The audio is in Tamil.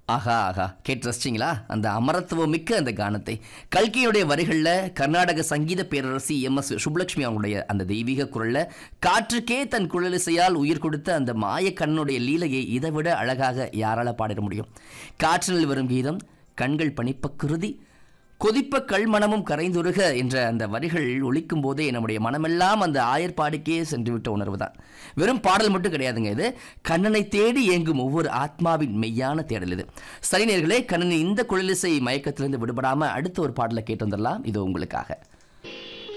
ஆஹா ஆஹா கேட்டு ரசிச்சிங்களா அந்த அமரத்துவம் மிக்க அந்த கானத்தை கல்கியுடைய வரிகளில் கர்நாடக சங்கீத பேரரசி எம் எஸ் சுப்லட்சுமி அவங்களுடைய அந்த தெய்வீக குரல்ல காற்றுக்கே தன் குழலிசையால் உயிர் கொடுத்த அந்த மாயக்கண்ணுடைய லீலையை இதை விட அழகாக யாரால பாடிட முடியும் காற்றினில் வரும் கீதம் கண்கள் பணிப்ப குருதி கொதிப்ப கல்மணமும் கரைந்துருக என்ற அந்த வரிகள் ஒலிக்கும் போதே நம்முடைய மனமெல்லாம் அந்த ஆயர்பாடுக்கே சென்று விட்ட உணர்வு தான் வெறும் பாடல் மட்டும் கிடையாதுங்க இது கண்ணனை தேடி இயங்கும் ஒவ்வொரு ஆத்மாவின் மெய்யான தேடல் இது சரி நேர்களே கண்ணனின் இந்த குழலிசை மயக்கத்திலிருந்து விடுபடாம அடுத்த ஒரு பாடலை கேட்டு வந்துடலாம் இது உங்களுக்காக